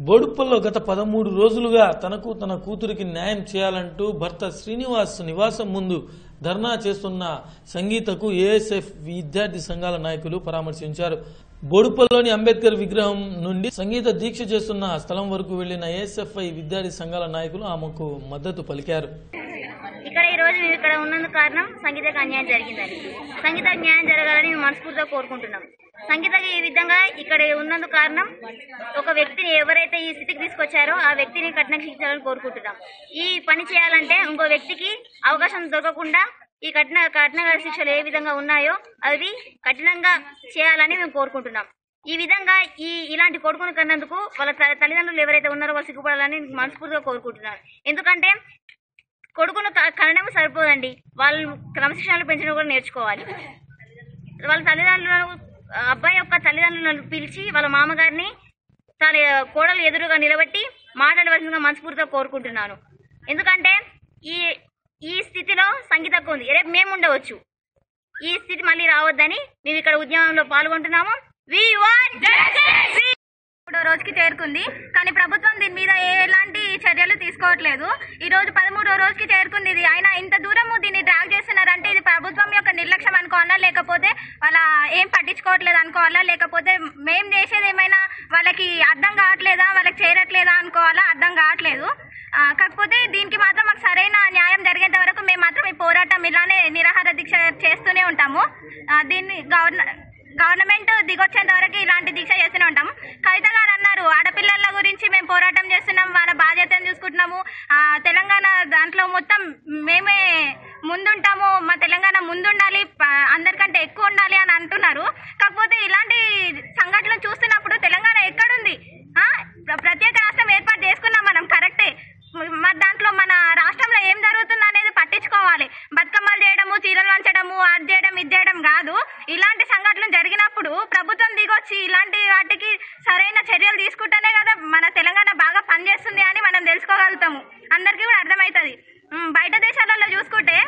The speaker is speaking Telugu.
బోడుప్పల్లో గత పదమూడు రోజులుగా తనకు తన కూతురికి న్యాయం చేయాలంటూ భర్త శ్రీనివాస్ నివాసం ముందు ధర్నా చేస్తున్న సంగీతకు ఏఎస్ఎఫ్ విద్యార్థి సంఘాల నాయకులు పరామర్శించారు బోడుప్పల్లోని అంబేద్కర్ విగ్రహం నుండి సంగీత దీక్ష చేస్తున్న స్థలం వరకు వెళ్లిన ఏఎస్ఎఫ్ఐ విద్యార్థి సంఘాల నాయకులు ఆమెకు మద్దతు పలికారు ఇక్కడ ఈ రోజు మేము ఇక్కడ ఉన్నందుకు కారణం సంగీతకు అన్యాయం జరిగిందని సంగీతకు న్యాయం జరగాలని మేము మనస్ఫూర్తిగా కోరుకుంటున్నాం సంగీతకి ఈ విధంగా ఇక్కడ ఉన్నందుకు కారణం ఒక వ్యక్తిని ఎవరైతే ఈ స్థితికి తీసుకొచ్చారో ఆ వ్యక్తిని కఠినంగా శిక్షించాలని కోరుకుంటున్నాం ఈ పని చేయాలంటే ఇంకో వ్యక్తికి అవకాశం దొరకకుండా ఈ కఠిన కఠిన శిక్షలు ఏ విధంగా ఉన్నాయో అవి కఠినంగా చేయాలని మేము కోరుకుంటున్నాం ఈ విధంగా ఈ ఇలాంటి కొడుకును కన్నందుకు వాళ్ళ త- తల్లిదండ్రులు ఎవరైతే ఉన్నారో వాళ్ళు సిగ్గుపడాలని మనస్ఫూర్తిగా కోరుకుంటున్నాను ఎందుకంటే కొడుకును క- కనడం సరిపోదండి వాళ్ళు క్రమశిక్షణలు పెంచడం కూడా నేర్చుకోవాలి వాళ్ళ తల్లిదండ్రులను ఆ అబ్బాయి యొక్క తల్లిదండ్రులను పిలిచి వాళ్ళ మామగారిని తన కోడలు ఎదురుగా నిలబెట్టి మాట్లాడవలసిందిగా మనస్ఫూర్తిగా కోరుకుంటున్నాను ఎందుకంటే ఈ ఈ స్థితిలో సంగీతకు ఉంది రేపు మేము ఉండవచ్చు ఈ స్థితి మళ్ళీ రావద్దని మేము ఇక్కడ ఉద్యమంలో పాల్గొంటున్నాము We want justice! మూడో రోజుకి చేరుకుంది కానీ ప్రభుత్వం దీని మీద ఎలాంటి చర్యలు తీసుకోవట్లేదు ఈ రోజు పదమూడో రోజుకి చేరుకుంది ఇది అయినా ఇంత దూరము దీన్ని డ్రాగ్ చేస్తున్నారంటే ఇది ప్రభుత్వం యొక్క నిర్లక్ష్యం అనుకోవాలా లేకపోతే వాళ్ళ ఏం పట్టించుకోవట్లేదు అనుకోవాలా లేకపోతే మేం చేసేది ఏమైనా వాళ్ళకి అర్థం కావట్లేదా వాళ్ళకి చేరట్లేదా అనుకోవాలా అర్థం కావట్లేదు ఆ, కాకపోతే దీనికి మాత్రం మాకు సరైన న్యాయం జరిగేంత వరకు మేము మాత్రం ఈ పోరాటం ఇలానే నిరాహార దీక్ష చేస్తూనే ఉంటాము ఆ, దీన్ని గవర్న గవర్నమెంట్ దిగొచ్చేంత వరకు ఇలాంటి దీక్ష చేస్తూనే ఉంటాము కవిత గారు అన్నారు ఆడపిల్లల గురించి మేము పోరాటం చేస్తున్నాం వాళ్ళ బాధ్యతను చూసుకుంటున్నాము ఆ, తెలంగాణ దాంట్లో మొత్తం మేమే ముందుంటాము మా తెలంగాణ ముందుండాలి ప- అందరికంటే ఎక్కువ ఉండాలి అని అంటున్నారు కాకపోతే ఇలాంటి సంఘటనలు చూస్తున్నప్పుడు తెలంగాణ ఎక్కడుంది ఆ? ప్ర- ప్రత్యేక రాష్ట్రం ఏర్పాటు చేసుకున్నాం మనం కరెక్టే మరి దాంట్లో మన రాష్ట్రంలో ఏం జరుగుతుంది అనేది పట్టించుకోవాలి బతుకమ్మలు చేయడము చీరలు వంచడము అది చేయడం ఇది చేయడం కాదు ఇలాంటి సంఘటనలు జరిగినప్పుడు ప్రభుత్వం దిగొచ్చి ఇలాంటి వాటికి సరైన చర్యలు తీసుకుంటేనే కదా మన తెలంగాణ బాగా పనిచేస్తుంది అని మనం తెలుసుకోగలుగుతాము అందరికీ కూడా అర్థమవుతుంది ఉమ్, బయట దేశాలలో చూసుకుంటే